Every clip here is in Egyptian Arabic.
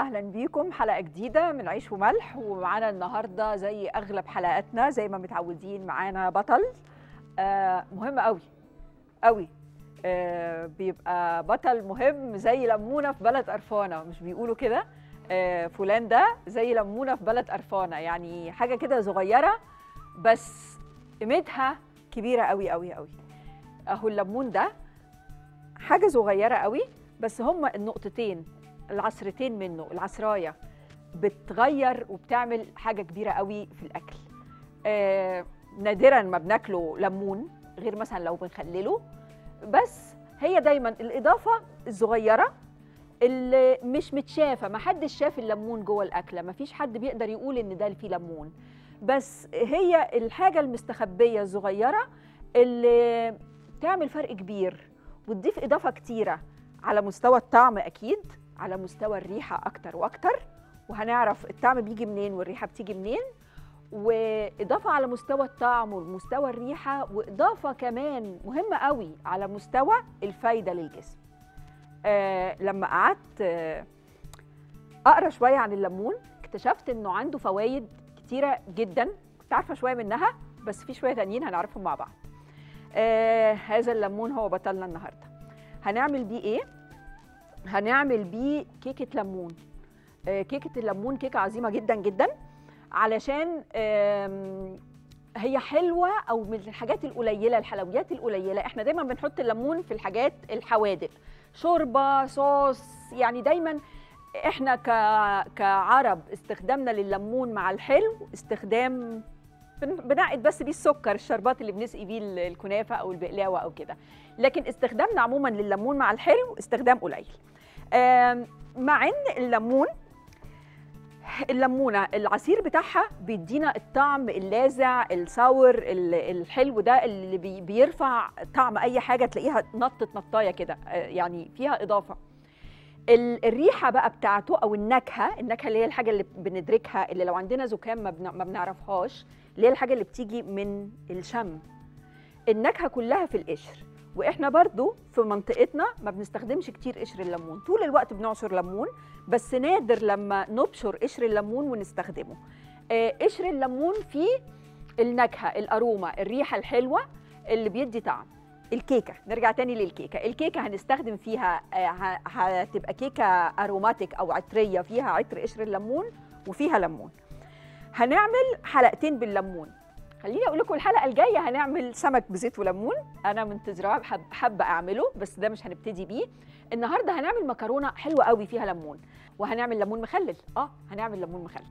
اهلا بيكم حلقه جديده من عيش وملح ومعانا النهارده زي اغلب حلقاتنا زي ما متعودين معانا بطل آه مهم قوي قوي آه بيبقى بطل مهم زي لمونه في بلد قرفانه مش بيقولوا كده آه فلان ده زي لمونه في بلد قرفانه يعني حاجه كده صغيره بس قيمتها كبيره قوي قوي قوي اهو الليمون ده حاجه صغيره قوي بس هما النقطتين العصرتين منه العصرايه بتغير وبتعمل حاجه كبيره قوي في الاكل آه نادرا ما بناكله ليمون غير مثلا لو بنخلله بس هي دايما الاضافه الصغيره اللي مش متشافه ما حدش شاف الليمون جوه الاكله ما فيش حد بيقدر يقول ان ده فيه ليمون بس هي الحاجه المستخبيه الصغيره اللي تعمل فرق كبير وتضيف اضافه كتيره على مستوى الطعم اكيد على مستوى الريحه اكتر واكتر وهنعرف الطعم بيجي منين والريحه بتيجي منين واضافه على مستوى الطعم ومستوى الريحه واضافه كمان مهمه قوي على مستوى الفايده للجسم آه لما قعدت آه اقرا شويه عن الليمون اكتشفت انه عنده فوائد كتيره جدا كنت عارفه شويه منها بس في شويه تانيين هنعرفهم مع بعض آه هذا الليمون هو بطلنا النهارده هنعمل بيه ايه هنعمل بيه كيكه ليمون آه كيكه الليمون كيكه عظيمه جدا جدا علشان هي حلوه او من الحاجات القليله الحلويات القليله احنا دايما بنحط الليمون في الحاجات الحوادق شوربه صوص يعني دايما احنا ك... كعرب استخدامنا لليمون مع الحلو استخدام بنعقد بس بيه السكر الشربات اللي بنسقي بيه الكنافه او البقلاوه او كده لكن استخدامنا عموما لليمون مع الحلو استخدام قليل مع ان الليمون الليمونه العصير بتاعها بيدينا الطعم اللاذع الساور الحلو ده اللي بيرفع طعم اي حاجه تلاقيها نطت نطايه كده يعني فيها اضافه الريحه بقى بتاعته او النكهه النكهه اللي هي الحاجه اللي بندركها اللي لو عندنا زكام ما بنعرفهاش اللي هي الحاجه اللي بتيجي من الشم النكهه كلها في القشر واحنا برضو في منطقتنا ما بنستخدمش كتير قشر الليمون طول الوقت بنعصر ليمون بس نادر لما نبشر قشر الليمون ونستخدمه آه قشر الليمون فيه النكهه الاروما الريحه الحلوه اللي بيدي طعم الكيكه نرجع تاني للكيكه الكيكه هنستخدم فيها آه هتبقى كيكه اروماتيك او عطريه فيها عطر قشر الليمون وفيها ليمون هنعمل حلقتين بالليمون خليني اقول لكم الحلقه الجايه هنعمل سمك بزيت وليمون انا منتظراه حابه اعمله بس ده مش هنبتدي بيه النهارده هنعمل مكرونه حلوه قوي فيها ليمون وهنعمل ليمون مخلل اه هنعمل ليمون مخلل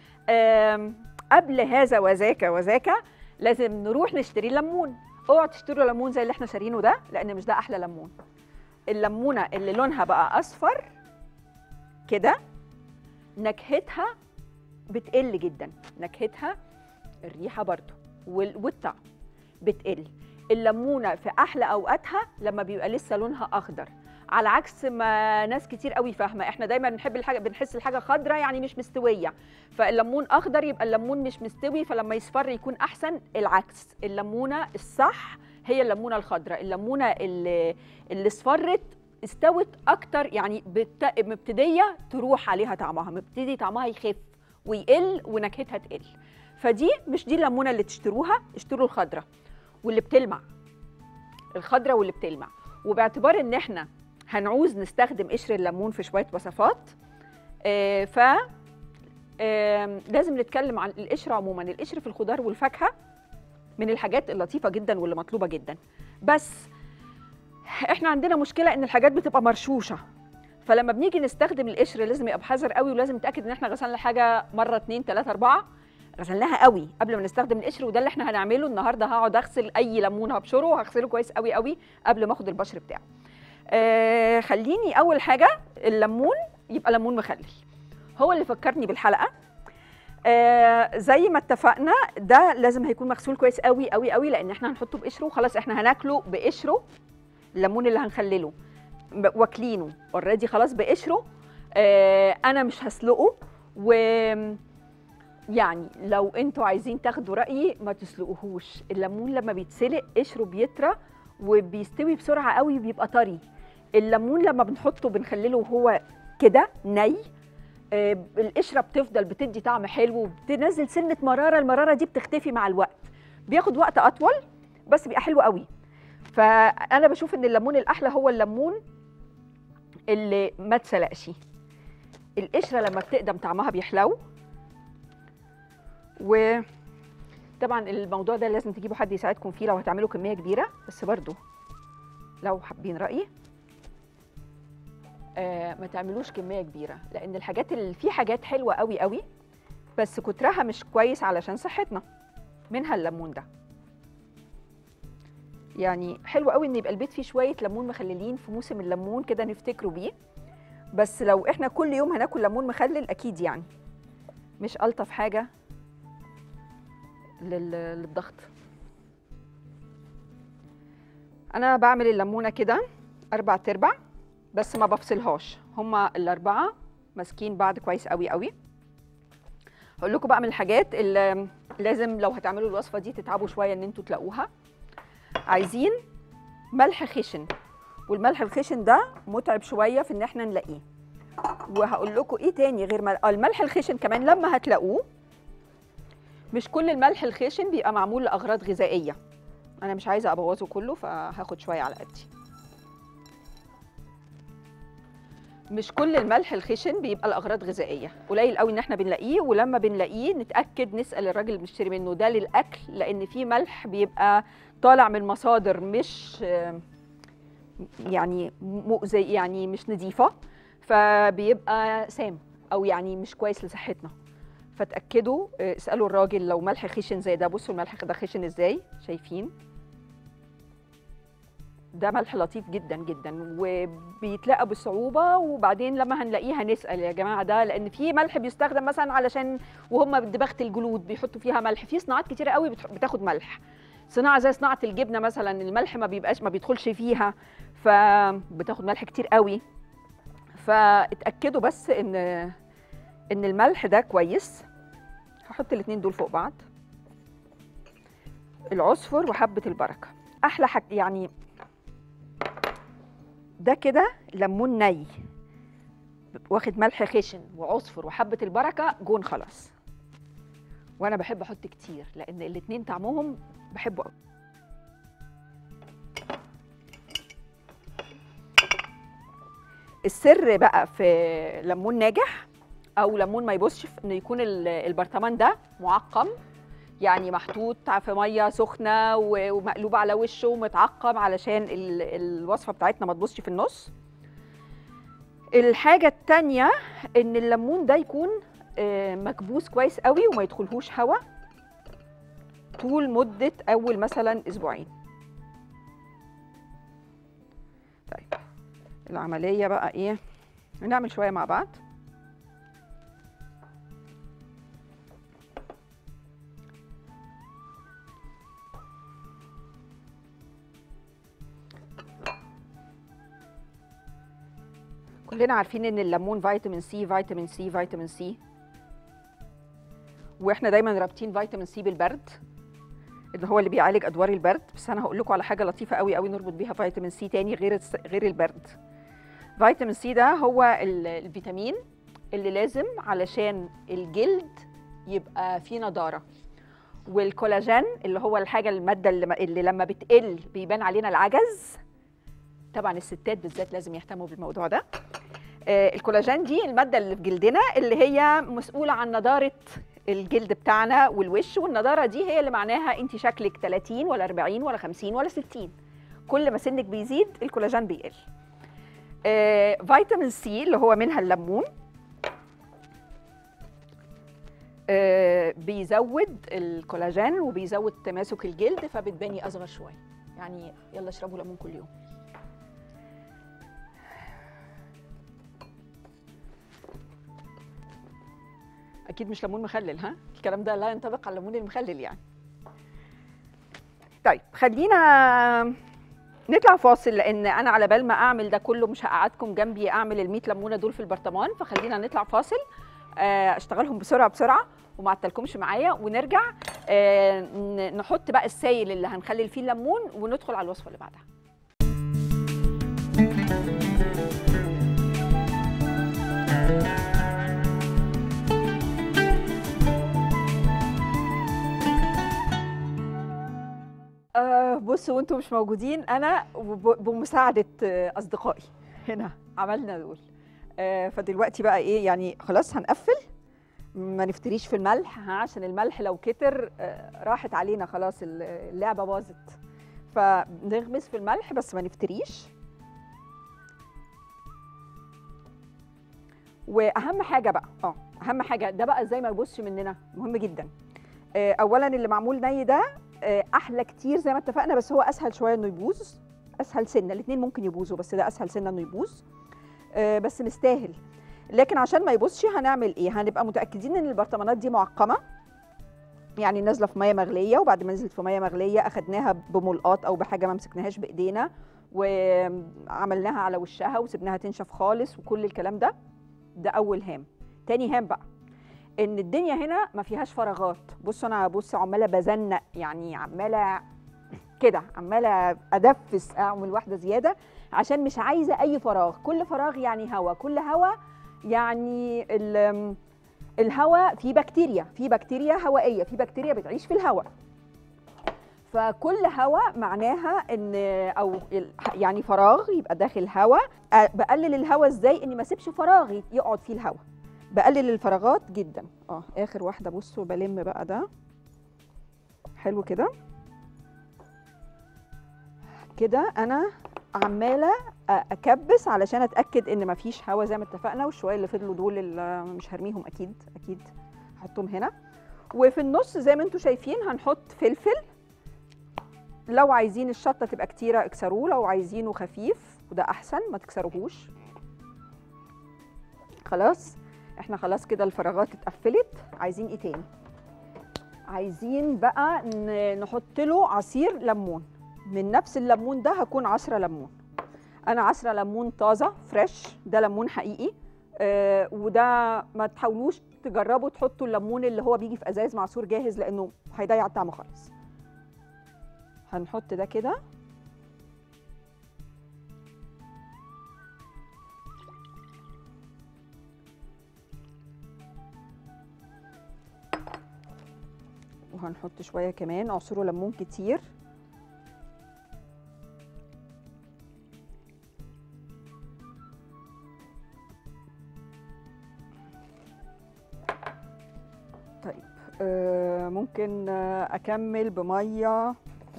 قبل هذا وذاك وذاك لازم نروح نشتري ليمون اوعوا تشتروا ليمون زي اللي احنا شارينه ده لان مش ده احلى ليمون الليمونه اللي لونها بقى اصفر كده نكهتها بتقل جدا نكهتها الريحه برضو والطعم بتقل الليمونه في احلى اوقاتها لما بيبقى لسه لونها اخضر على عكس ما ناس كتير قوي فاهمه احنا دايما بنحب الحاجه بنحس الحاجه خضراء يعني مش مستويه فالليمون اخضر يبقى الليمون مش مستوي فلما يصفر يكون احسن العكس الليمونه الصح هي الليمونه الخضراء الليمونه اللي اللي اصفرت استوت اكتر يعني مبتديه تروح عليها طعمها مبتدي طعمها يخف ويقل ونكهتها تقل فدي مش دي الليمونه اللي تشتروها اشتروا الخضراء واللي بتلمع الخضراء واللي بتلمع وباعتبار ان احنا هنعوز نستخدم قشر الليمون في شويه وصفات آه ف آه لازم نتكلم عن القشر عموما القشر في الخضار والفاكهه من الحاجات اللطيفه جدا واللي مطلوبه جدا بس احنا عندنا مشكله ان الحاجات بتبقى مرشوشه فلما بنيجي نستخدم القشر لازم يبقى بحذر قوي ولازم نتاكد ان احنا غسلنا الحاجه مره اتنين تلاته اربعه غسلناها قوي قبل ما نستخدم القشر وده اللي احنا هنعمله النهارده هقعد اغسل اي ليمون هبشره وهغسله كويس قوي قوي قبل ما اخد البشر بتاعه آه خليني اول حاجه الليمون يبقى ليمون مخلل هو اللي فكرني بالحلقه آه زي ما اتفقنا ده لازم هيكون مغسول كويس قوي قوي قوي لان احنا هنحطه بقشره وخلاص احنا هناكله بقشره الليمون اللي هنخلله واكلينه اوريدي خلاص بقشره آه انا مش هسلقه و يعني لو انتوا عايزين تاخدوا رايي ما تسلقوهوش الليمون لما بيتسلق قشره بيطرى وبيستوي بسرعه قوي وبيبقى طري الليمون لما بنحطه بنخلله وهو كده ني آه، القشره بتفضل بتدي طعم حلو وبتنزل سنه مراره المراره دي بتختفي مع الوقت بياخد وقت اطول بس بيبقى حلو قوي فانا بشوف ان الليمون الاحلى هو الليمون اللي ما اتسلقش القشره لما بتقدم طعمها بيحلو و طبعا الموضوع ده لازم تجيبوا حد يساعدكم فيه لو هتعملوا كميه كبيره بس برضو لو حابين رايي آه ما تعملوش كميه كبيره لان الحاجات اللي في حاجات حلوه قوي قوي بس كترها مش كويس علشان صحتنا منها الليمون ده يعني حلو قوي ان يبقى البيت فيه شويه ليمون مخللين في موسم الليمون كده نفتكروا بيه بس لو احنا كل يوم هناكل ليمون مخلل اكيد يعني مش الطف حاجه لل- للضغط انا بعمل الليمونه كده اربع تربع بس ما بفصلهاش هما الاربعه ماسكين بعض كويس قوي قوي هقول لكم بقى من الحاجات اللي لازم لو هتعملوا الوصفه دي تتعبوا شويه ان انتوا تلاقوها عايزين ملح خشن والملح الخشن ده متعب شويه في ان احنا نلاقيه وهقول لكم ايه تاني غير مل... آه، الملح الخشن كمان لما هتلاقوه مش كل الملح الخشن بيبقى معمول لاغراض غذائيه انا مش عايزه ابوظه كله فهاخد شويه على قدي مش كل الملح الخشن بيبقى لاغراض غذائيه قليل قوي ان احنا بنلاقيه ولما بنلاقيه نتاكد نسال الراجل اللي بنشتري منه ده للاكل لان في ملح بيبقى طالع من مصادر مش آه، يعني مؤذي يعني مش نظيفه فبيبقى سام او يعني مش كويس لصحتنا فتاكدوا آه، اسالوا الراجل لو ملح خشن زي ده بصوا الملح ده خشن ازاي شايفين ده ملح لطيف جدا جدا وبيتلقى بصعوبه وبعدين لما هنلاقيه هنسال يا جماعه ده لان في ملح بيستخدم مثلا علشان وهم دباغه الجلود بيحطوا فيها ملح في صناعات كتيره قوي بتح- بتاخد ملح صناعه زي صناعه الجبنه مثلا الملح ما بيبقاش ما بيدخلش فيها فبتاخد ملح كتير قوي فاتاكدوا بس ان ان الملح ده كويس هحط الاتنين دول فوق بعض العصفر وحبه البركه احلى حاجه يعني ده كده ليمون ني واخد ملح خشن وعصفر وحبه البركه جون خلاص وانا بحب احط كتير لان الاتنين طعمهم بحبه قوي السر بقى في ليمون ناجح او ليمون ما يبصش في انه يكون ال- البرطمان ده معقم يعني محطوط في ميه سخنه و- ومقلوب على وشه ومتعقم علشان ال- الوصفه بتاعتنا ما تبصش في النص الحاجه التانية ان الليمون ده يكون آه، مكبوس كويس قوي وما يدخلهوش هواء طول مده اول مثلا اسبوعين طيب العمليه بقى ايه نعمل شويه مع بعض كلنا عارفين ان الليمون فيتامين سي فيتامين سي فيتامين سي واحنا دايما رابطين فيتامين سي بالبرد اللي هو اللي بيعالج ادوار البرد بس انا هقول لكم على حاجه لطيفه قوي قوي نربط بيها فيتامين سي تاني غير الس- غير البرد فيتامين سي ده هو ال- الفيتامين اللي لازم علشان الجلد يبقى فيه نضاره والكولاجين اللي هو الحاجه الماده اللي, م- اللي لما بتقل بيبان علينا العجز طبعا الستات بالذات لازم يهتموا بالموضوع ده آه، الكولاجين دي الماده اللي في جلدنا اللي هي مسؤوله عن نضاره الجلد بتاعنا والوش والنضاره دي هي اللي معناها انت شكلك 30 ولا 40 ولا 50 ولا 60 كل ما سنك بيزيد الكولاجين بيقل آه، فيتامين سي اللي هو منها الليمون آه، بيزود الكولاجين وبيزود تماسك الجلد فبتباني اصغر شويه يعني يلا اشربوا ليمون كل يوم اكيد مش ليمون مخلل ها الكلام ده لا ينطبق على الليمون المخلل يعني طيب خلينا نطلع فاصل لان انا على بال ما اعمل ده كله مش هقعدكم جنبي اعمل ال 100 ليمونه دول في البرطمان فخلينا نطلع فاصل آه، اشتغلهم بسرعه بسرعه وما عطلكمش معايا ونرجع آه، ن- نحط بقى السائل اللي هنخلل فيه الليمون وندخل على الوصفه اللي بعدها آه بصوا وانتم مش موجودين انا وب- بمساعده آه، اصدقائي هنا عملنا دول آه فدلوقتي بقى ايه يعني خلاص هنقفل ما نفتريش في الملح ها، عشان الملح لو كتر آه راحت علينا خلاص ال- اللعبه باظت فنغمس في الملح بس ما نفتريش واهم حاجه بقى اه اهم حاجه ده بقى ازاي ما يبصش مننا مهم جدا آه اولا اللي معمول ني ده آه، احلى كتير زي ما اتفقنا بس هو اسهل شويه انه يبوظ اسهل سنه الاثنين ممكن يبوظوا بس ده اسهل سنه انه يبوظ آه، بس مستاهل لكن عشان ما يبوظش هنعمل ايه هنبقى متاكدين ان البرطمانات دي معقمه يعني نازله في ميه مغليه وبعد ما نزلت في ميه مغليه اخدناها بملقاط او بحاجه ما مسكناهاش بايدينا وعملناها على وشها وسبناها تنشف خالص وكل الكلام ده ده اول هام تاني هام بقى ان الدنيا هنا ما فيهاش فراغات بصوا انا بص عماله بزنق يعني عماله كده عماله ادفس اعمل واحده زياده عشان مش عايزه اي فراغ كل فراغ يعني هواء كل هواء يعني ال- الهواء فيه بكتيريا في بكتيريا هوائيه في بكتيريا بتعيش في الهواء فكل هواء معناها ان او ال- يعني فراغ يبقى داخل هواء أ- بقلل الهواء ازاي اني ما اسيبش فراغ يقعد فيه الهواء بقلل الفراغات جدا اه اخر واحده بصوا بلم بقى ده حلو كده كده انا عماله أ- اكبس علشان اتاكد ان مفيش هوا زي ما اتفقنا والشويه اللي فضلوا دول اللي مش هرميهم اكيد اكيد هحطهم هنا وفي النص زي ما انتم شايفين هنحط فلفل لو عايزين الشطه تبقى كتيره اكسروه لو عايزينه خفيف وده احسن ما تكسروهوش خلاص احنا خلاص كده الفراغات اتقفلت عايزين ايه تاني عايزين بقى ن- نحط له عصير ليمون من نفس الليمون ده هكون عصره ليمون انا عصره ليمون طازه فريش ده ليمون حقيقي آه وده ما تحاولوش تجربوا تحطوا الليمون اللي هو بيجي في ازاز معصور جاهز لانه هيضيع طعمه خالص هنحط ده كده وهنحط شويه كمان عصير ليمون كتير طيب آه ممكن آه اكمل بميه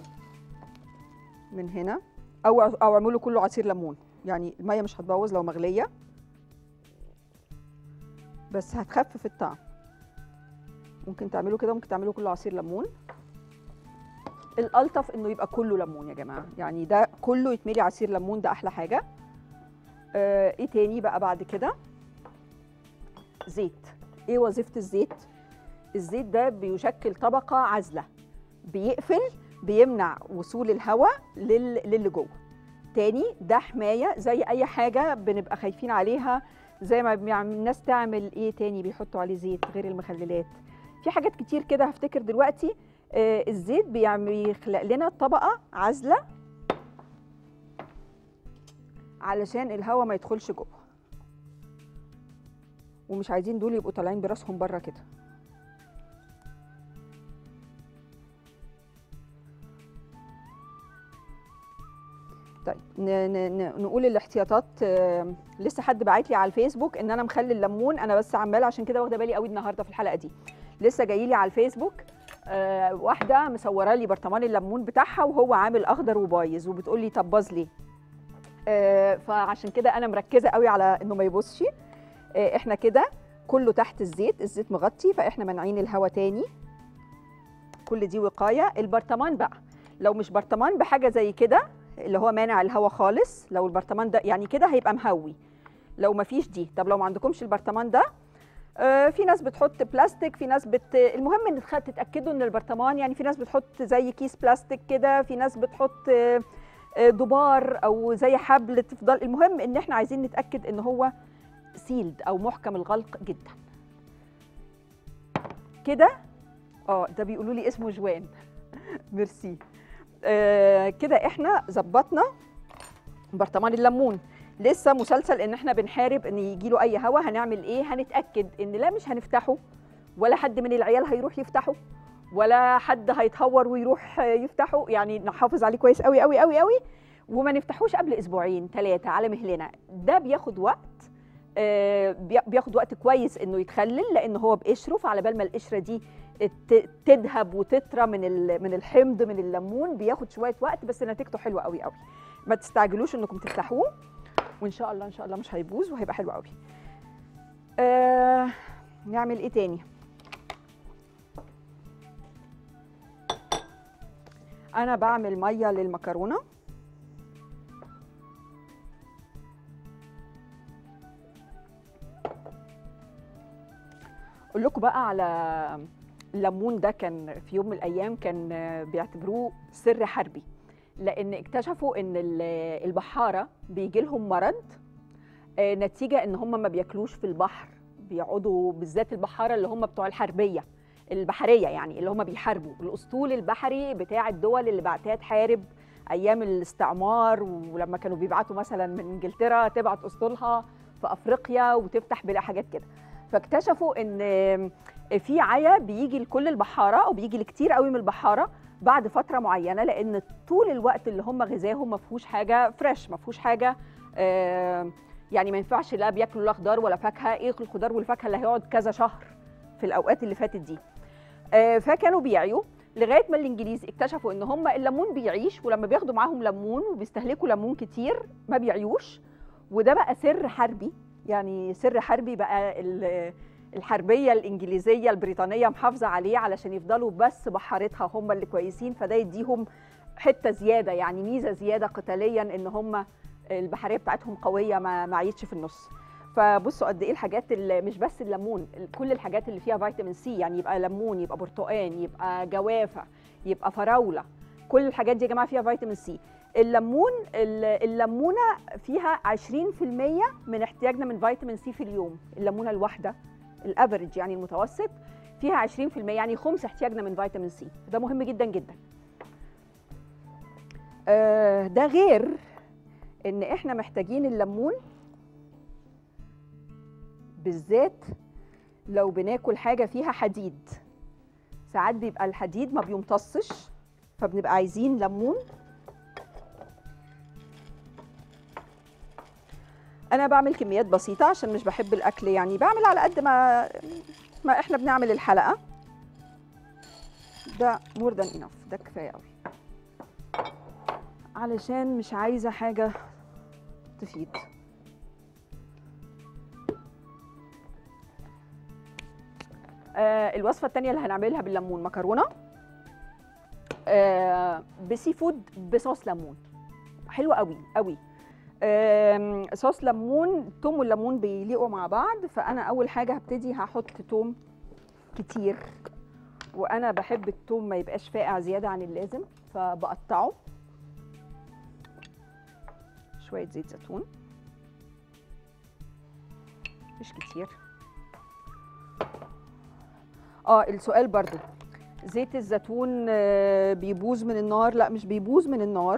من هنا او او اعمله كله عصير ليمون يعني الميه مش هتبوظ لو مغليه بس هتخفف الطعم ممكن تعملوا كده ممكن تعملوا كله عصير ليمون الالطف انه يبقى كله ليمون يا جماعه يعني ده كله يتملي عصير ليمون ده احلى حاجه آه ايه تاني بقى بعد كده زيت ايه وظيفه الزيت الزيت ده بيشكل طبقه عازله بيقفل بيمنع وصول الهواء لل... للي جوه تاني ده حمايه زي اي حاجه بنبقى خايفين عليها زي ما بيعمل الناس تعمل ايه تاني بيحطوا عليه زيت غير المخللات في حاجات كتير كده هفتكر دلوقتي آه الزيت بيعمل يخلق لنا طبقه عازله علشان الهواء ما يدخلش جوه ومش عايزين دول يبقوا طالعين براسهم بره كده طيب ن- ن- ن- نقول الاحتياطات آه، لسه حد باعت لي على الفيسبوك ان انا مخلي الليمون انا بس عماله عشان كده واخده بالي قوي النهارده في الحلقه دي لسه جاي لي على الفيسبوك آه، واحده مصوره لي برطمان الليمون بتاعها وهو عامل اخضر وبايظ وبتقول لي طب باظ ليه آه، فعشان كده انا مركزه قوي على انه ما يبوظش آه، احنا كده كله تحت الزيت الزيت مغطي فاحنا مانعين الهواء تاني كل دي وقايه البرطمان بقى لو مش برطمان بحاجه زي كده اللي هو مانع الهواء خالص لو البرطمان ده يعني كده هيبقى مهوي لو ما فيش دي طب لو ما عندكمش البرطمان ده آه، في ناس بتحط بلاستيك في ناس بت المهم ان تخ- تتاكدوا ان البرطمان يعني في ناس بتحط زي كيس بلاستيك كده في ناس بتحط آه، آه، دبار او زي حبل تفضل المهم ان احنا عايزين نتاكد ان هو سيلد او محكم الغلق جدا كده اه ده بيقولوا لي اسمه جوان ميرسي آه كده احنا ظبطنا برطمان الليمون لسه مسلسل ان احنا بنحارب ان يجي له اي هوا هنعمل ايه هنتاكد ان لا مش هنفتحه ولا حد من العيال هيروح يفتحه ولا حد هيتهور ويروح يفتحه يعني نحافظ عليه كويس قوي قوي قوي قوي وما نفتحوش قبل اسبوعين ثلاثه على مهلنا ده بياخد وقت آه، بي- بياخد وقت كويس انه يتخلل لان هو بقشره فعلى بال ما القشره دي ت- تذهب وتطرى من ال- من الحمض من الليمون بياخد شويه وقت بس نتيجته حلوه قوي قوي ما تستعجلوش انكم تفتحوه وان شاء الله ان شاء الله مش هيبوظ وهيبقى حلو قوي آه نعمل ايه تاني انا بعمل ميه للمكرونه اقول لكم بقى على الليمون ده كان في يوم من الايام كان بيعتبروه سر حربي لان اكتشفوا ان ال- البحاره بيجي لهم مرض آه، نتيجه ان هم ما بياكلوش في البحر بيقعدوا بالذات البحاره اللي هم بتوع الحربيه البحريه يعني اللي هم بيحاربوا الاسطول البحري بتاع الدول اللي بعتها تحارب ايام الاستعمار ولما كانوا بيبعتوا مثلا من انجلترا تبعت اسطولها في افريقيا وتفتح بلا حاجات كده فاكتشفوا ان في عيا بيجي لكل البحاره او بيجي لكتير قوي من البحاره بعد فتره معينه لان طول الوقت اللي هم غذاهم ما فيهوش حاجه فريش ما فيهوش حاجه آه، يعني ما ينفعش لا بياكلوا لا خضار ولا فاكهه ايه الخضار والفاكهه اللي هيقعد كذا شهر في الاوقات اللي فاتت دي آه، فكانوا بيعيوا لغايه ما الانجليز اكتشفوا ان هم الليمون بيعيش ولما بياخدوا معاهم ليمون وبيستهلكوا ليمون كتير ما بيعيوش وده بقى سر حربي يعني سر حربي بقى ال- الحربيه الانجليزيه البريطانيه محافظه عليه علشان يفضلوا بس بحارتها هم اللي كويسين فده يديهم حته زياده يعني ميزه زياده قتاليا ان هم البحريه بتاعتهم قويه ما ما عيتش في النص فبصوا قد ايه الحاجات اللي مش بس الليمون كل الحاجات اللي فيها فيتامين سي يعني يبقى ليمون يبقى برتقان يبقى جوافه يبقى فراوله كل الحاجات دي يا جماعه فيها فيتامين سي الليمون ال- الليمونه فيها 20% من احتياجنا من فيتامين سي في اليوم الليمونه الواحده الافريج يعني المتوسط فيها 20% يعني خمس احتياجنا من فيتامين سي ده مهم جدا جدا آه، ده غير ان احنا محتاجين الليمون بالذات لو بناكل حاجه فيها حديد ساعات بيبقى الحديد ما بيمتصش فبنبقى عايزين ليمون انا بعمل كميات بسيطه عشان مش بحب الاكل يعني بعمل على قد ما ما احنا بنعمل الحلقه ده مور ذان انف ده كفايه قوي علشان مش عايزه حاجه تفيد آه الوصفه الثانيه اللي هنعملها بالليمون مكرونه آه بسي فود بصوص ليمون حلو قوي قوي آم، صوص ليمون التوم والليمون بيليقوا مع بعض فانا اول حاجه هبتدي هحط توم كتير وانا بحب التوم ما يبقاش فاقع زياده عن اللازم فبقطعه شويه زيت زيتون مش كتير اه السؤال برضو زيت الزيتون آه، بيبوظ من النار لا مش بيبوظ من النار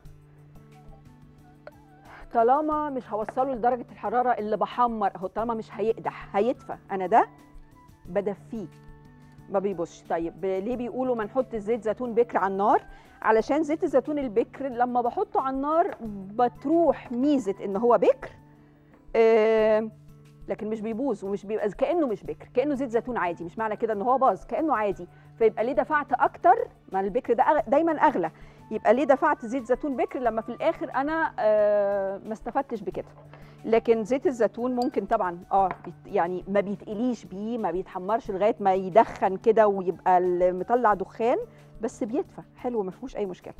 طالما مش هوصله لدرجه الحراره اللي بحمر اهو طالما مش هيقدح هيدفى انا ده بدفيه ما بيبوظش طيب ليه بيقولوا ما نحط زيت زيتون بكر على النار علشان زيت الزيتون البكر لما بحطه على النار بتروح ميزه ان هو بكر آه لكن مش بيبوظ ومش بيبقى كانه مش بكر كانه زيت زيتون عادي مش معنى كده ان هو باظ كانه عادي فيبقى ليه دفعت اكتر ما البكر ده أغ- دايما اغلى يبقى ليه دفعت زيت زيتون بكر لما في الاخر انا آه ما استفدتش بكده لكن زيت الزيتون ممكن طبعا اه بيت- يعني ما بيتقليش بيه ما بيتحمرش لغايه ما يدخن كده ويبقى ال- مطلع دخان بس بيدفى حلو ما فيهوش اي مشكله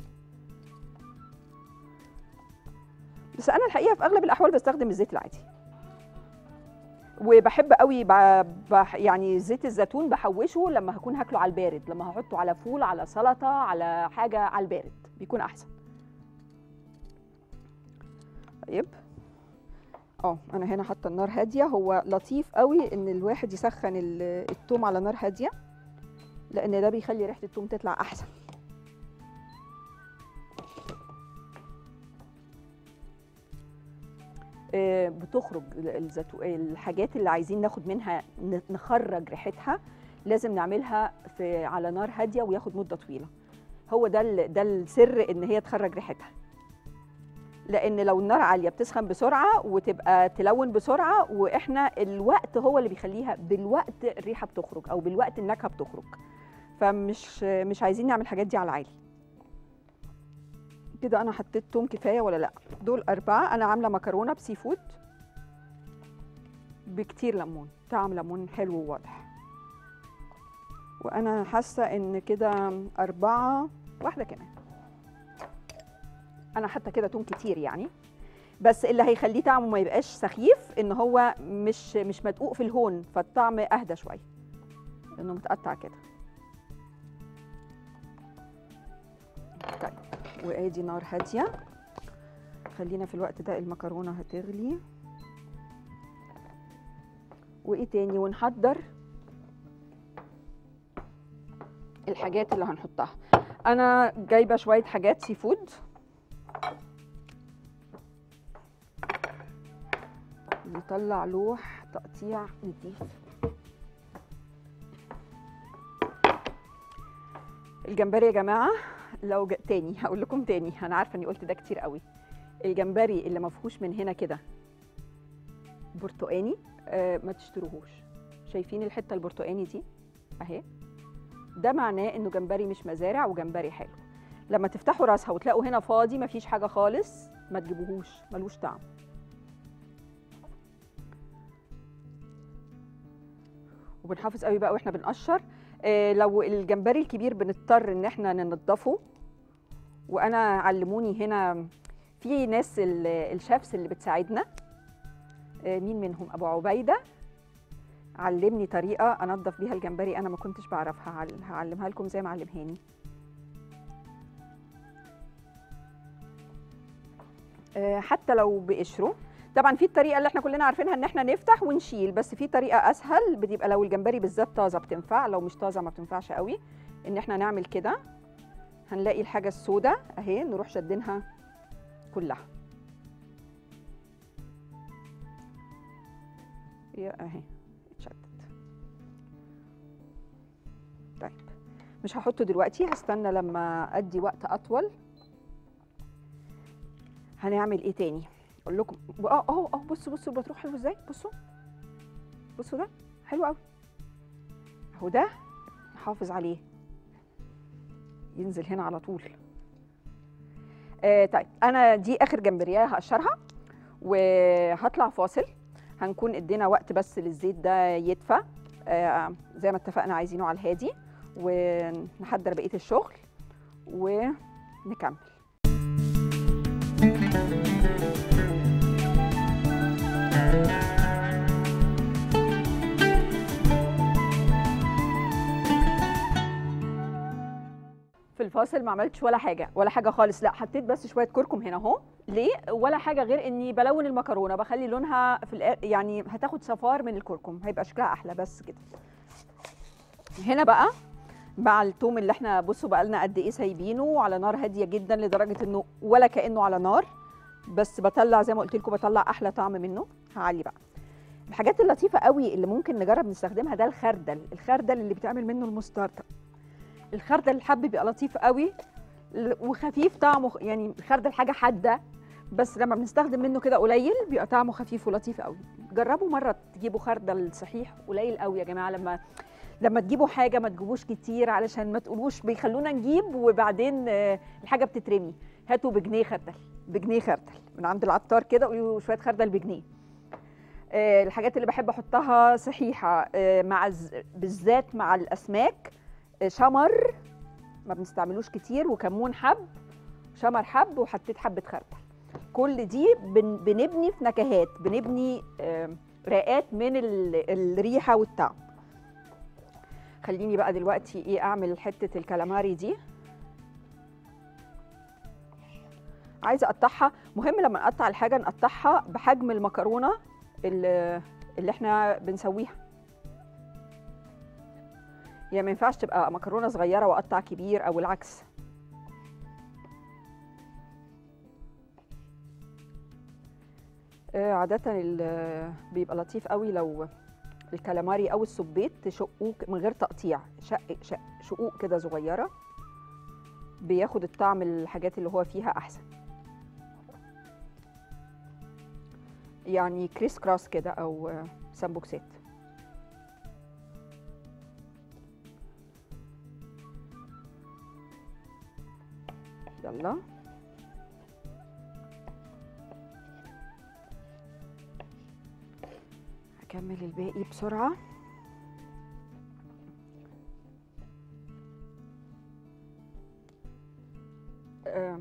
بس انا الحقيقه في اغلب الاحوال بستخدم الزيت العادي وبحب قوي ب... بح... يعني زيت الزيتون بحوشه لما هكون هاكله على البارد لما هحطه على فول على سلطه على حاجه على البارد بيكون احسن طيب اه انا هنا حاطه النار هاديه هو لطيف قوي ان الواحد يسخن ال- التوم على نار هاديه لان ده بيخلي ريحه التوم تطلع احسن آه، بتخرج ال- الزيتو... الحاجات اللي عايزين ناخد منها ن- نخرج ريحتها لازم نعملها في على نار هاديه وياخد مده طويله هو ده ال- ده السر ان هي تخرج ريحتها لان لو النار عاليه بتسخن بسرعه وتبقى تلون بسرعه واحنا الوقت هو اللي بيخليها بالوقت الريحه بتخرج او بالوقت النكهه بتخرج فمش مش عايزين نعمل الحاجات دي على العالي كده انا حطيت توم كفايه ولا لا دول اربعه انا عامله مكرونه بسي فود بكتير ليمون طعم ليمون حلو وواضح وانا حاسه ان كده اربعه واحده كمان انا حتى كده توم كتير يعني بس اللي هيخليه طعمه ما يبقاش سخيف ان هو مش مش مدقوق في الهون فالطعم اهدى شويه لانه متقطع كده طيب وادي نار هاديه خلينا في الوقت ده المكرونه هتغلي وايه تاني ونحضر الحاجات اللي هنحطها انا جايبه شويه حاجات سي فود نطلع لوح تقطيع نضيف الجمبري يا جماعه لو ج... تاني هقول لكم تاني انا عارفه اني قلت ده كتير قوي الجمبري اللي ما فيهوش من هنا كده برتقاني آه ما تشتروهوش شايفين الحته البرتقاني دي اهي ده معناه انه جمبري مش مزارع وجمبري حلو لما تفتحوا راسها وتلاقوا هنا فاضي مفيش حاجه خالص ما تجيبوهوش ملوش طعم وبنحافظ قوي بقى واحنا بنقشر آه لو الجمبري الكبير بنضطر ان احنا ننضفه وانا علموني هنا في ناس ال- الشيفs اللي بتساعدنا آه مين منهم ابو عبيده علمني طريقه انضف بيها الجمبري انا ما كنتش بعرفها هعل- هعلمها لكم زي ما علمهاني آه، حتى لو بقشره طبعا في الطريقه اللي احنا كلنا عارفينها ان احنا نفتح ونشيل بس في طريقه اسهل بتبقى لو الجمبري بالذات طازه بتنفع لو مش طازه ما بتنفعش قوي ان احنا نعمل كده هنلاقي الحاجه السوداء اهي نروح شدينها كلها هي اهي اتشدت طيب مش هحطه دلوقتي هستنى لما ادي وقت اطول هنعمل ايه تاني اقول لكم اه اهو اهو بصوا بصوا بتروح حلو ازاي بصوا بصوا ده حلو قوي اهو ده نحافظ عليه ينزل هنا على طول آه طيب انا دي اخر جمبريه هقشرها وهطلع فاصل هنكون ادينا وقت بس للزيت ده يدفى آه زي ما اتفقنا عايزينه على الهادي ونحضر بقيه الشغل ونكمل في الفاصل ما عملتش ولا حاجه ولا حاجه خالص لا حطيت بس شويه كركم هنا اهو ليه ولا حاجه غير اني بلون المكرونه بخلي لونها في الآ- يعني هتاخد صفار من الكركم هيبقى شكلها احلى بس كده هنا بقى مع التوم اللي احنا بصوا بقى لنا قد ايه سايبينه على نار هاديه جدا لدرجه انه ولا كانه على نار بس بطلع زي ما قلت لكم بطلع احلى طعم منه هعلي بقى الحاجات اللطيفه قوي اللي ممكن نجرب نستخدمها ده الخردل الخردل اللي بيتعمل منه المستردة الخردل الحب بيبقى لطيف قوي ل- وخفيف طعمه خ- يعني الخردل حاجه حاده بس لما بنستخدم منه كده قليل بيبقى طعمه خفيف ولطيف قوي جربوا مره تجيبوا خردل صحيح قليل قوي يا جماعه لما لما تجيبوا حاجه ما تجيبوش كتير علشان ما تقولوش بيخلونا نجيب وبعدين آه، الحاجه بتترمي هاتوا بجنيه خردل بجنيه خردل من عند العطار كده قولوا شويه خردل بجنيه آه، الحاجات اللي بحب احطها صحيحه آه، مع الز- بالذات مع الاسماك آه، شمر ما بنستعملوش كتير وكمون حب شمر حب وحطيت حبه خردل كل دي بن بنبني في نكهات بنبني آه، رقات من ال- الريحه والطعم خليني بقى دلوقتي ايه اعمل حته الكالاماري دي عايزه اقطعها مهم لما نقطع الحاجه نقطعها بحجم المكرونه اللي, اللي احنا بنسويها يعني ما ينفعش تبقى مكرونه صغيره واقطع كبير او العكس آه، عادة ال- بيبقى لطيف قوي لو الكالاماري او السبيط تشقوه من غير تقطيع شق شق شقوق كده صغيره بياخد الطعم الحاجات اللي هو فيها احسن يعني كريس كراس كده او آه، سامبوكسات يلا هكمل الباقي بسرعة آه.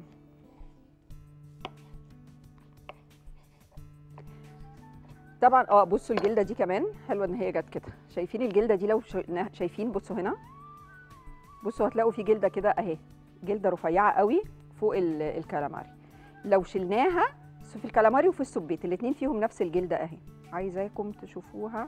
طبعا اه بصوا الجلده دي كمان حلوه ان هي جت كده شايفين الجلده دي لو شا- شايفين بصوا هنا بصوا هتلاقوا في جلده كده اهي جلده رفيعه قوي فوق ال- الكالاماري لو شلناها في الكالاماري وفي السبيت الاتنين فيهم نفس الجلده اهي عايزاكم تشوفوها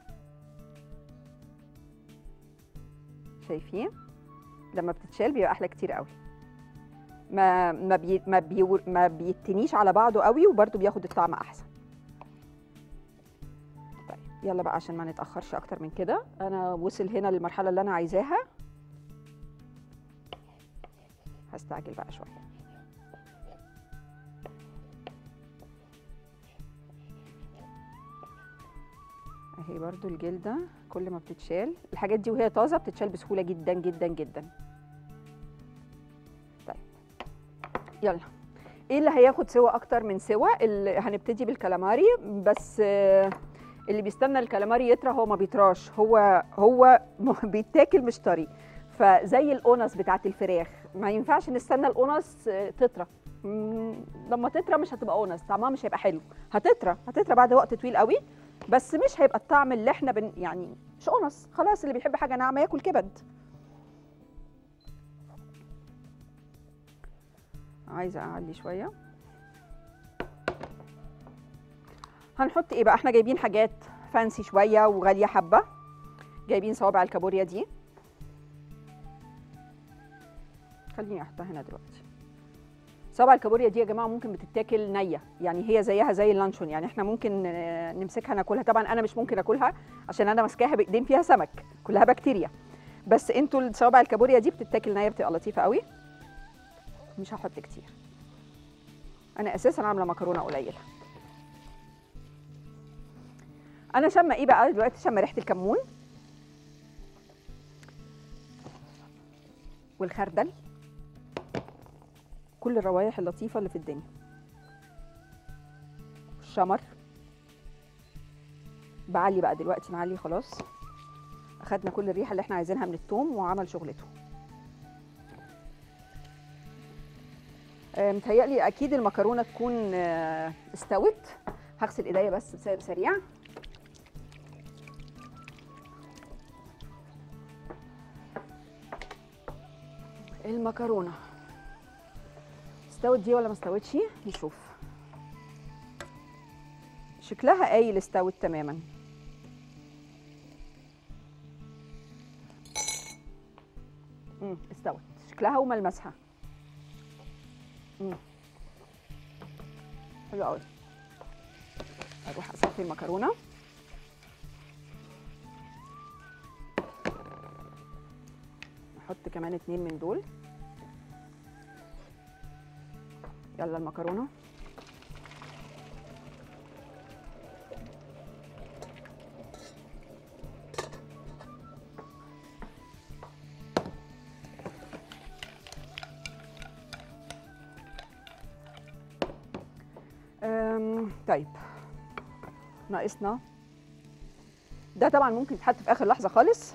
شايفين لما بتتشال بيبقى احلى كتير قوي ما ما بي ما, بي ما بيتنيش على بعضه قوي وبرده بياخد الطعم احسن طيب يلا بقى عشان ما نتاخرش اكتر من كده انا وصل هنا للمرحله اللي انا عايزاها هستعجل بقى شويه اهي برضو الجلده كل ما بتتشال الحاجات دي وهي طازه بتتشال بسهوله جدا جدا جدا طيب يلا ايه اللي هياخد سوا اكتر من سوا اللي هنبتدي بالكالاماري بس آه، اللي بيستنى الكالاماري يطرى هو ما بيطراش هو هو بيتاكل مش طري فزي القنص بتاعت الفراخ ما ينفعش نستنى القنص آه، تطرى مم، لما تطرى مش هتبقى قنص طعمها مش هيبقى حلو هتطرى هتطرى بعد وقت طويل قوي بس مش هيبقى الطعم اللي احنا بن يعني مش قنص خلاص اللي بيحب حاجه ناعمه ياكل كبد عايزه اعلي شويه هنحط ايه بقى احنا جايبين حاجات فانسي شويه وغاليه حبه جايبين صوابع الكابوريا دي خليني احطها هنا دلوقتي صوابع الكابوريا دي يا جماعه ممكن بتتاكل نيه يعني هي زيها زي اللانشون يعني احنا ممكن آه، نمسكها ناكلها طبعا انا مش ممكن اكلها عشان انا ماسكاها بايدين فيها سمك كلها بكتيريا بس انتوا الصوابع الكابوريا دي بتتاكل نيه بتبقى لطيفه قوي مش هحط كتير انا اساسا عامله مكرونه قليله انا شامه ايه بقى دلوقتي شامه ريحه الكمون والخردل كل الروائح اللطيفه اللي في الدنيا الشمر بعلي بقى دلوقتي معلي خلاص اخدنا كل الريحه اللي احنا عايزينها من الثوم وعمل شغلته آه، متهيألي اكيد المكرونه تكون آه، استوت هغسل ايديا بس بس- سريع المكرونه استوت دي ولا ما استوتش نشوف شكلها قايل استوت تماما امم استوت شكلها وملمسها امم حلو قوي اروح اصفي المكرونه احط كمان اتنين من دول يلا المكرونه أم، طيب ناقصنا ده طبعا ممكن يتحط في اخر لحظه خالص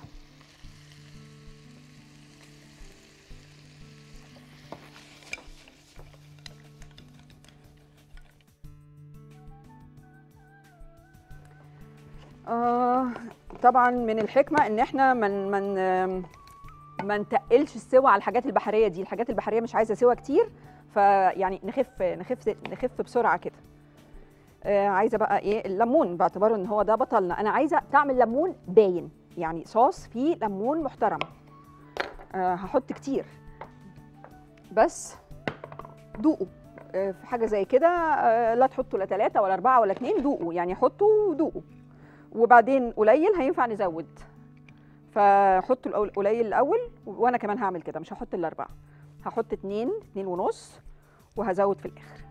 آه طبعا من الحكمه ان احنا من من ما نتقلش السوا على الحاجات البحريه دي الحاجات البحريه مش عايزه سوا كتير فيعني نخف نخف نخف بسرعه كده آه عايزه بقى ايه الليمون باعتباره ان هو ده بطلنا انا عايزه طعم الليمون باين يعني صوص فيه ليمون محترم آه هحط كتير بس دوقوا آه في حاجه زي كده آه لا تحطوا لا ثلاثه ولا اربعه ولا اتنين دوقوا يعني حطوا ودوقوا وبعدين قليل هينفع نزود فحطوا الأول- قليل الاول وانا كمان هعمل كده مش هحط الا اربعه هحط اتنين اتنين ونص وهزود في الاخر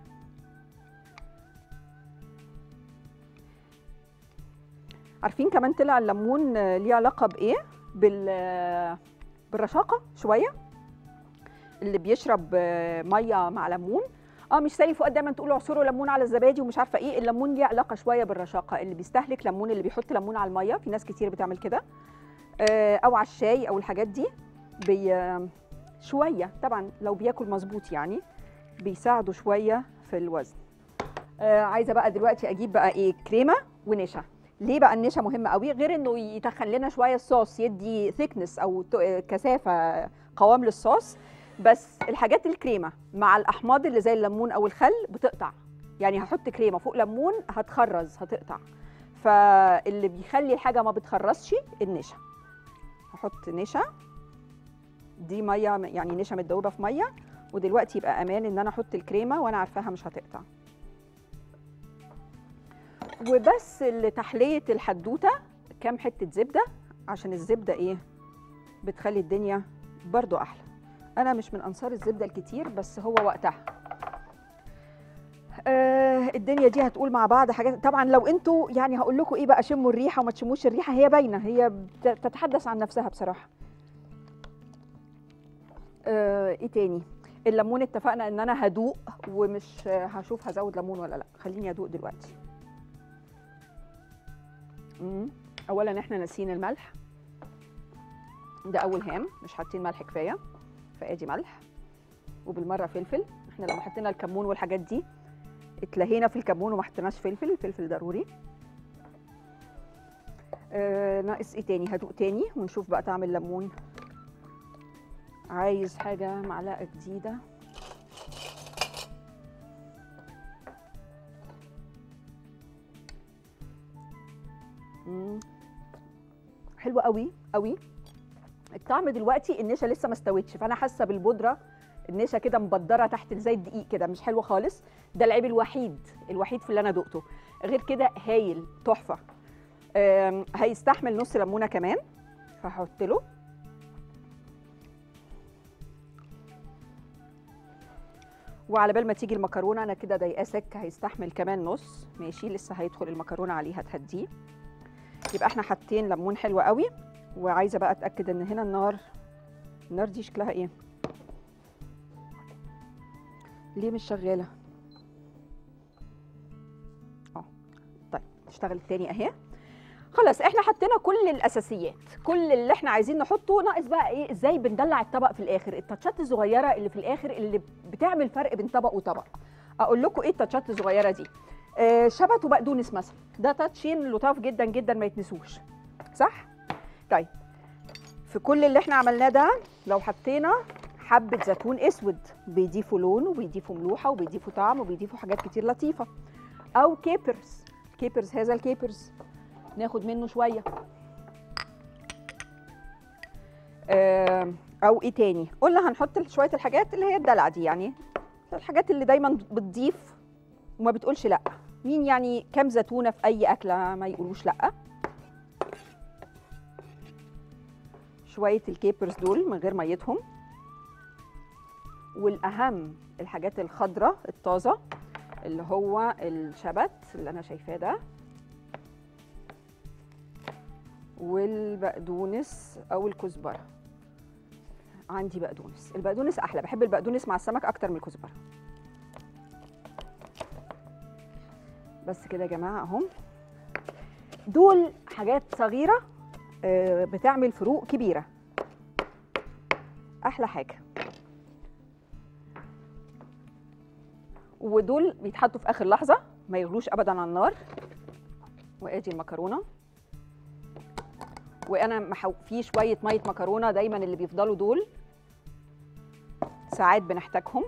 عارفين كمان طلع الليمون آه، ليه علاقه بايه بال آه، بالرشاقه شويه اللي بيشرب آه، ميه مع ليمون اه مش سالي فؤاد دايما تقول اعصروا ليمون على الزبادي ومش عارفه ايه الليمون ليه علاقه شويه بالرشاقه اللي بيستهلك ليمون اللي بيحط ليمون على الميه في ناس كتير بتعمل كده آه، او على الشاي او الحاجات دي بي آه، شويه طبعا لو بياكل مظبوط يعني بيساعدوا شويه في الوزن آه، عايزه بقى دلوقتي اجيب بقى ايه كريمه ونشا ليه بقى النشا مهم قوي غير انه يتخن لنا شويه الصوص يدي ثيكنس او ت- آه، كثافه قوام للصوص بس الحاجات الكريمه مع الاحماض اللي زي الليمون او الخل بتقطع يعني هحط كريمه فوق ليمون هتخرز هتقطع فاللي بيخلي الحاجه ما بتخرزش النشا هحط نشا دي ميه يعني نشا متدوبه في ميه ودلوقتي يبقى امان ان انا احط الكريمه وانا عارفاها مش هتقطع وبس لتحليه الحدوته كام حته زبده عشان الزبده ايه بتخلي الدنيا برضو احلى انا مش من انصار الزبده الكتير بس هو وقتها آه الدنيا دي هتقول مع بعض حاجات طبعا لو انتوا يعني هقول لكم ايه بقى شموا الريحه وما تشموش الريحه هي باينه هي بت- بتتحدث عن نفسها بصراحه آه ايه تاني الليمون اتفقنا ان انا هدوق ومش آه، هشوف هزود ليمون ولا لا خليني ادوق دلوقتي مم. اولا احنا ناسيين الملح ده اول هام مش حاطين ملح كفايه فادي ملح وبالمره فلفل احنا لما حطينا الكمون والحاجات دي اتلهينا في الكمون وما حطيناش فلفل الفلفل ضروري آه ناقص ايه تاني هدوق تاني ونشوف بقى طعم الليمون عايز حاجه معلقه جديده مم. حلوه قوي قوي الطعم دلوقتي النشا لسه ما استوتش فانا حاسه بالبودره النشا كده مبدره تحت زي الدقيق كده مش حلوه خالص ده العيب الوحيد الوحيد في اللي انا دقته غير كده هايل تحفه آم، هيستحمل نص ليمونه كمان فهحط له وعلى بال ما تيجي المكرونه انا كده ضايقاه سك هيستحمل كمان نص ماشي لسه هيدخل المكرونه عليه هتهديه يبقى احنا حاطين ليمون حلو قوي وعايزه بقى اتاكد ان هنا النار النار دي شكلها ايه ليه مش شغاله اه طيب اشتغلت تاني اهي خلاص احنا حطينا كل الاساسيات كل اللي احنا عايزين نحطه ناقص بقى ايه ازاي بندلع الطبق في الاخر التاتشات الصغيره اللي في الاخر اللي بتعمل فرق بين طبق وطبق اقول لكم ايه التاتشات الصغيره دي آه شبت وبقدونس مثلا ده تاتشين لطاف جدا جدا ما يتنسوش صح طيب في كل اللي احنا عملناه ده لو حطينا حبه زيتون اسود بيضيفوا لون وبيضيفوا ملوحه وبيضيفوا طعم وبيضيفوا حاجات كتير لطيفه او كيبرز كيبرز هذا الكيبرز ناخد منه شويه آم، او ايه تاني قلنا هنحط شويه الحاجات اللي هي الدلع دي يعني الحاجات اللي دايما بتضيف وما بتقولش لا مين يعني كام زيتونه في اي اكله ما يقولوش لا شويه الكيبرز دول من غير ميتهم والاهم الحاجات الخضراء الطازه اللي هو الشبت اللي انا شايفاه ده والبقدونس او الكزبره عندي بقدونس البقدونس احلى بحب البقدونس مع السمك اكتر من الكزبره بس كده يا جماعه اهم دول حاجات صغيره آه، بتعمل فروق كبيره احلى حاجه ودول بيتحطوا في اخر لحظه ما يغلوش ابدا على النار وادي المكرونه وانا محو... في شويه ميه مكرونه دايما اللي بيفضلوا دول ساعات بنحتاجهم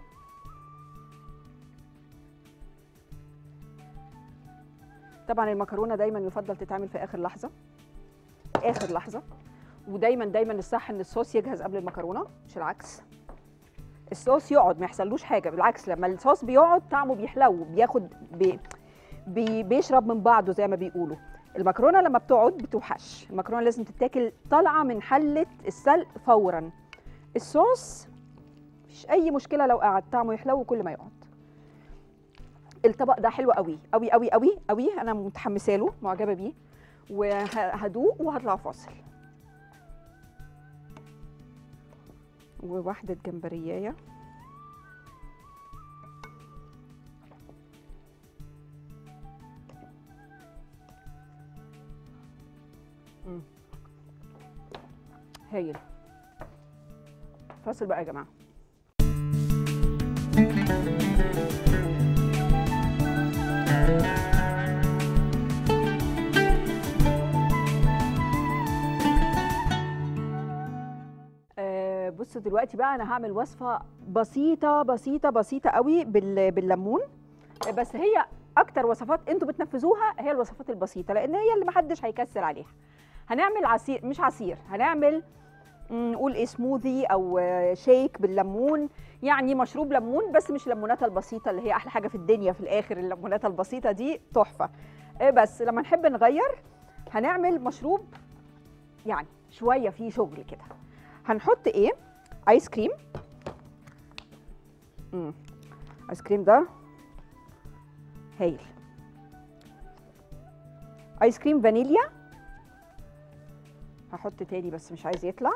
طبعا المكرونه دايما يفضل تتعمل في اخر لحظه اخر لحظه ودايما دايما الصح ان الصوص يجهز قبل المكرونه مش العكس الصوص يقعد ما يحصلوش حاجه بالعكس لما الصوص بيقعد طعمه بيحلو بياخد بي بي بيشرب من بعضه زي ما بيقولوا المكرونه لما بتقعد بتوحش المكرونه لازم تتاكل طالعه من حله السلق فورا الصوص مفيش اي مشكله لو قعد طعمه يحلو كل ما يقعد الطبق ده حلو قوي قوي قوي قوي قوي انا متحمسه له معجبه بيه وهدوق وهطلع فاصل وواحده جمبريايه مم. هايل فاصل بقى يا جماعه آه، بصوا دلوقتي بقى انا هعمل وصفه بسيطه بسيطه بسيطه قوي بال- بالليمون آه، بس هي اكتر وصفات انتوا بتنفذوها هي الوصفات البسيطه لان هي اللي محدش هيكسر عليها هنعمل عصير مش عصير هنعمل مم، نقول ايه سموذي او آه، شيك بالليمون يعني مشروب ليمون بس مش الليمونات البسيطه اللي هي احلى حاجه في الدنيا في الاخر الليمونات البسيطه دي تحفه آه، بس لما نحب نغير هنعمل مشروب يعني شويه فيه شغل كده هنحط ايه ايس كريم امم ايس كريم ده هايل ايس كريم فانيليا هحط تاني بس مش عايز يطلع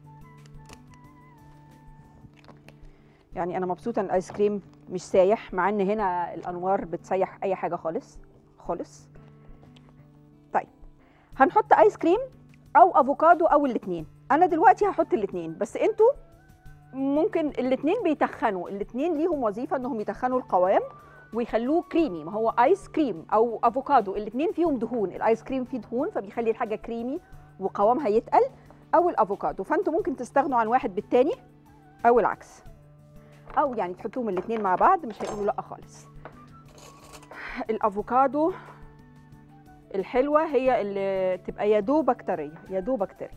يعني انا مبسوطه ان الايس كريم مش سايح مع ان هنا الانوار بتسيح اي حاجه خالص خالص طيب هنحط ايس كريم او افوكادو او الاثنين انا دلوقتي هحط الاثنين بس انتوا ممكن الاثنين بيتخنوا الاثنين ليهم وظيفه انهم يتخنوا القوام ويخلوه كريمي ما هو ايس كريم او افوكادو الاثنين فيهم دهون الايس كريم فيه دهون فبيخلي الحاجه كريمي وقوامها يتقل او الافوكادو فانتوا ممكن تستغنوا عن واحد بالتاني او العكس او يعني تحطوهم الاثنين مع بعض مش هيقولوا لا خالص الافوكادو الحلوه هي اللي تبقى يا دوبك طريه يا دوبك طريت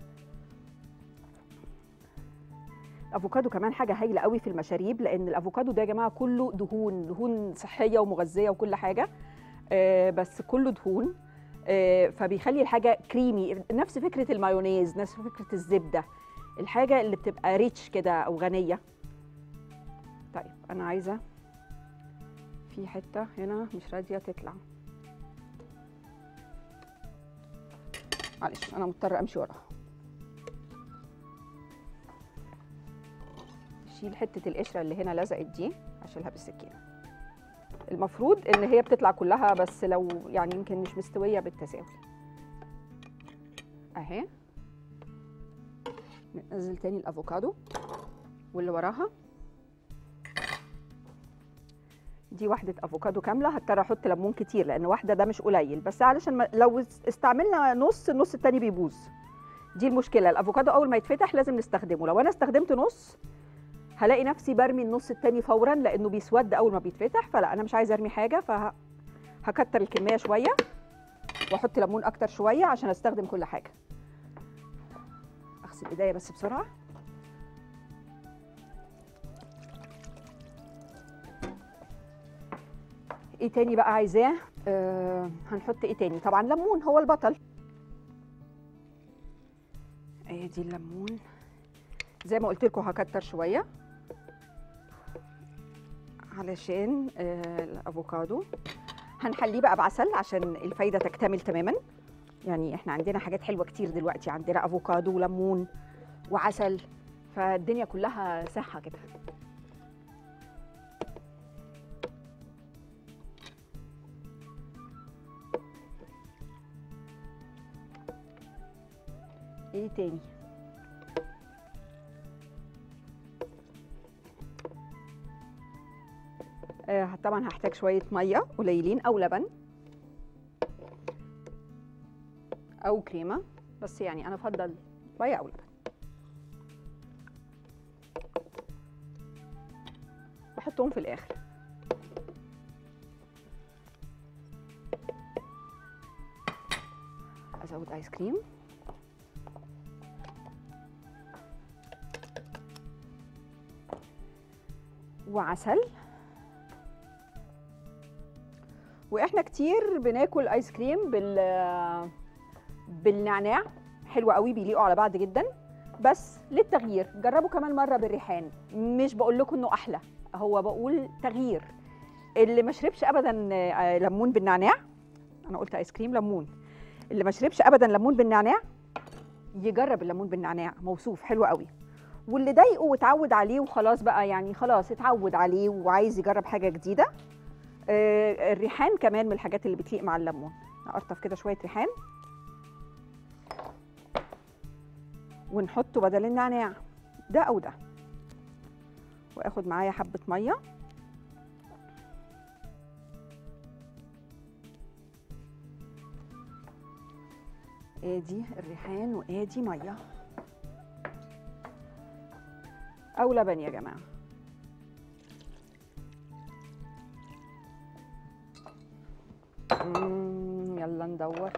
الافوكادو كمان حاجه هايله قوي في المشاريب لان الافوكادو ده يا جماعه كله دهون دهون صحيه ومغذيه وكل حاجه آه بس كله دهون آه فبيخلي الحاجه كريمي نفس فكره المايونيز نفس فكره الزبده الحاجه اللي بتبقى ريتش كده او غنيه طيب انا عايزه في حته هنا مش راضيه تطلع معلش انا مضطره امشي وراها شيل حته القشره اللي هنا لزقت دي اشيلها بالسكينه المفروض ان هي بتطلع كلها بس لو يعني يمكن مش مستويه بالتساوي اهي ننزل تاني الافوكادو واللي وراها دي واحدة افوكادو كاملة هضطر احط ليمون كتير لان واحدة ده مش قليل بس علشان ما لو استعملنا نص النص التاني بيبوظ دي المشكلة الافوكادو اول ما يتفتح لازم نستخدمه لو انا استخدمت نص هلاقي نفسي برمي النص التاني فورا لانه بيسود اول ما بيتفتح فلا انا مش عايزه ارمي حاجه فهكتر الكميه شويه واحط ليمون اكتر شويه عشان استخدم كل حاجه اغسل ايديا بس بسرعه ايه تاني بقى عايزاه آه هنحط ايه تاني طبعا ليمون هو البطل ايه دي الليمون زي ما قلت لكم هكتر شويه علشان آه الافوكادو هنحليه بقى بعسل عشان الفايده تكتمل تماما يعني احنا عندنا حاجات حلوه كتير دلوقتي عندنا افوكادو وليمون وعسل فالدنيا كلها صحه كده ايه تاني آه طبعا هحتاج شويه ميه قليلين او لبن او كريمه بس يعني انا افضل ميه او لبن بحطهم في الاخر ازود ايس كريم وعسل واحنا كتير بناكل ايس كريم بال بالنعناع حلو قوي بيليقوا على بعض جدا بس للتغيير جربوا كمان مره بالريحان مش بقول لكم انه احلى هو بقول تغيير اللي ما شربش ابدا آه، ليمون بالنعناع انا قلت ايس كريم ليمون اللي ما شربش ابدا ليمون بالنعناع يجرب الليمون بالنعناع موصوف حلو قوي واللي ضايقه واتعود عليه وخلاص بقى يعني خلاص اتعود عليه وعايز يجرب حاجه جديده آه، الريحان كمان من الحاجات اللي بتليق مع الليمون اقطف كده شويه ريحان ونحطه بدل النعناع ده او ده واخد معايا حبه ميه ادي الريحان وادي ميه او لبن يا جماعه مم، يلا ندور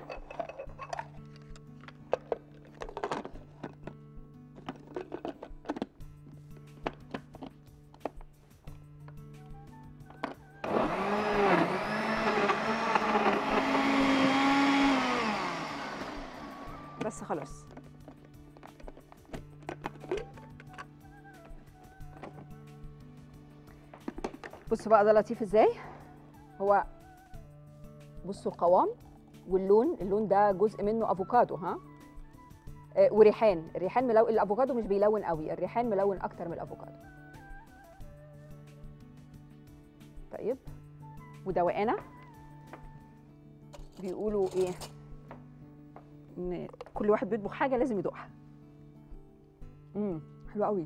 بس خلاص بصوا بقى ده لطيف ازاي هو بصوا القوام واللون اللون ده جزء منه افوكادو ها آه وريحان الريحان ملون الافوكادو مش بيلون قوي الريحان ملون اكتر من الافوكادو طيب ودوقانا بيقولوا ايه ان كل واحد بيطبخ حاجه لازم يدوقها امم حلو قوي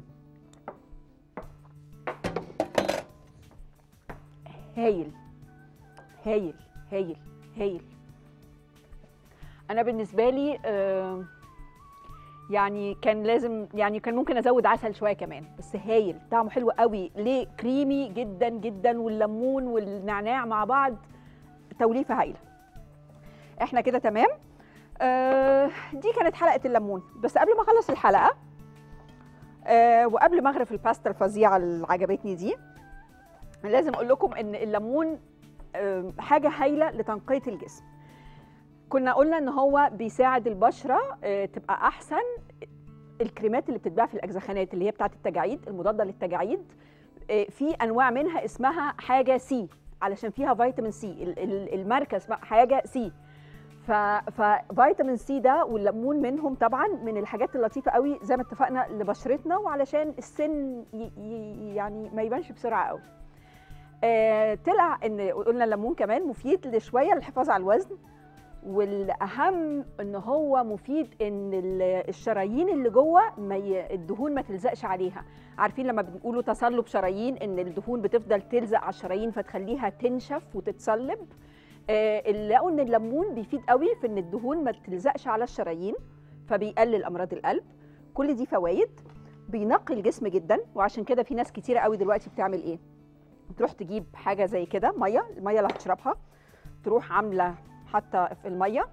هايل هايل هايل هايل انا بالنسبه لي آه يعني كان لازم يعني كان ممكن ازود عسل شويه كمان بس هايل طعمه حلو قوي ليه كريمي جدا جدا والليمون والنعناع مع بعض توليفه هايله احنا كده تمام آه دي كانت حلقه الليمون بس قبل ما اخلص الحلقه آه وقبل ما اغرف الباستا الفظيعه اللي عجبتني دي لازم اقول لكم ان الليمون آه حاجه هايله لتنقيه الجسم كنا قلنا ان هو بيساعد البشره آه تبقى احسن الكريمات اللي بتتباع في الاجزخانات اللي هي بتاعه التجاعيد المضاده للتجاعيد آه في انواع منها اسمها حاجه سي علشان فيها فيتامين سي الماركه اسمها حاجه سي ففيتامين سي ده والليمون منهم طبعا من الحاجات اللطيفه قوي زي ما اتفقنا لبشرتنا وعلشان السن ي- ي- يعني ما يبانش بسرعه قوي آه طلع ان قلنا الليمون كمان مفيد لشويه للحفاظ على الوزن والاهم ان هو مفيد ان ال- الشرايين اللي جوه ما ي... الدهون ما تلزقش عليها عارفين لما بنقولوا تصلب شرايين ان الدهون بتفضل تلزق على الشرايين فتخليها تنشف وتتصلب آه، اللي لقوا ان الليمون بيفيد قوي في ان الدهون ما تلزقش على الشرايين فبيقلل امراض القلب كل دي فوائد بينقي الجسم جدا وعشان كده في ناس كتيره قوي دلوقتي بتعمل ايه تروح تجيب حاجه زي كده ميه الميه اللي هتشربها تروح عامله حاطه في الميه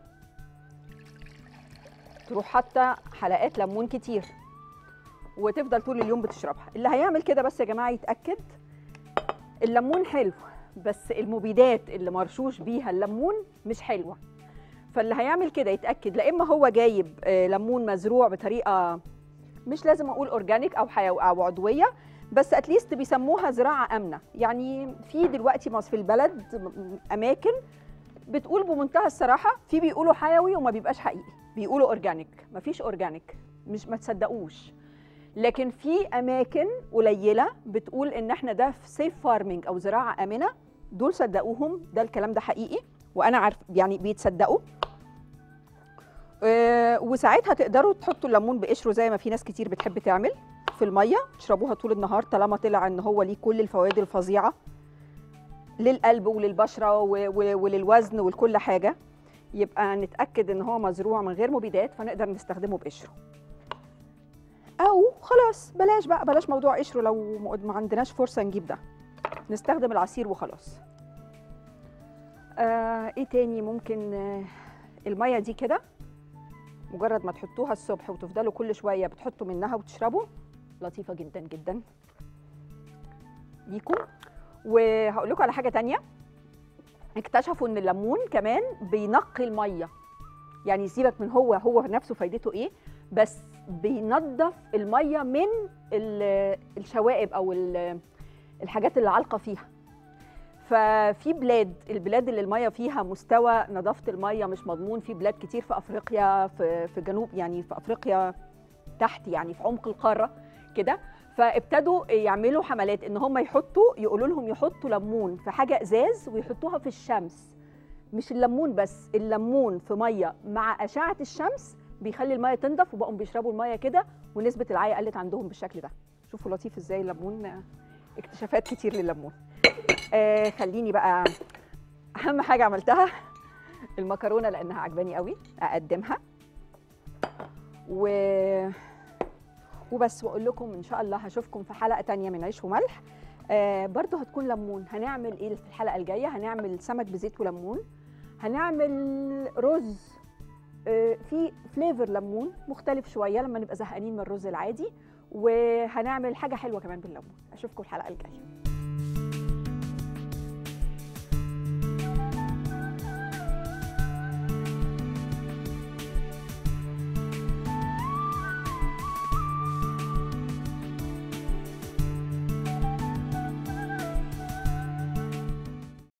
تروح حاطه حلقات ليمون كتير وتفضل طول اليوم بتشربها اللي هيعمل كده بس يا جماعه يتاكد الليمون حلو بس المبيدات اللي مرشوش بيها الليمون مش حلوه فاللي هيعمل كده يتاكد لا اما هو جايب آه، ليمون مزروع بطريقه مش لازم اقول اورجانيك او حيو او عضويه بس اتليست بيسموها زراعه امنه يعني في دلوقتي مصر في البلد م- اماكن بتقول بمنتهى الصراحه في بيقولوا حيوي وما بيبقاش حقيقي بيقولوا اورجانيك مفيش اورجانيك مش ما تصدقوش لكن في اماكن قليله بتقول ان احنا ده في سيف فارمنج او زراعه امنه دول صدقوهم ده الكلام ده حقيقي وانا عارف يعني بيتصدقوا أه وساعتها تقدروا تحطوا الليمون بقشره زي ما في ناس كتير بتحب تعمل في الميه تشربوها طول النهار طالما طلع ان هو ليه كل الفوائد الفظيعه للقلب وللبشره و- و- وللوزن ولكل حاجه يبقى نتاكد ان هو مزروع من غير مبيدات فنقدر نستخدمه بقشره او خلاص بلاش بقى بلاش موضوع قشره لو ما ما عندناش فرصه نجيب ده نستخدم العصير وخلاص آه ايه تاني ممكن آه الميه دي كده مجرد ما تحطوها الصبح وتفضلوا كل شويه بتحطوا منها وتشربوا لطيفه جدا جدا ليكم وهقول لكم على حاجه تانية اكتشفوا ان الليمون كمان بينقي الميه يعني سيبك من هو هو نفسه فايدته ايه بس بينظف الميه من ال- الشوائب او ال- الحاجات اللي عالقه فيها ففي بلاد البلاد اللي الميه فيها مستوى نظافه الميه مش مضمون في بلاد كتير في افريقيا في في جنوب يعني في افريقيا تحت يعني في عمق القاره كده فابتدوا يعملوا حملات ان هم يحطوا يقولوا لهم يحطوا ليمون في حاجه ازاز ويحطوها في الشمس مش الليمون بس الليمون في ميه مع اشعه الشمس بيخلي الميه تنضف وبقوا بيشربوا الميه كده ونسبه العيا قلت عندهم بالشكل ده شوفوا لطيف ازاي الليمون آه، اكتشافات كتير لليمون آه خليني بقى اهم حاجه عملتها المكرونه لانها عجباني قوي اقدمها و وبس واقول لكم ان شاء الله هشوفكم في حلقه تانية من عيش وملح آه برضو هتكون ليمون هنعمل ايه في الحلقه الجايه هنعمل سمك بزيت وليمون هنعمل رز آه في فليفر ليمون مختلف شويه لما نبقى زهقانين من الرز العادي وهنعمل حاجه حلوه كمان بالليمون اشوفكم الحلقه الجايه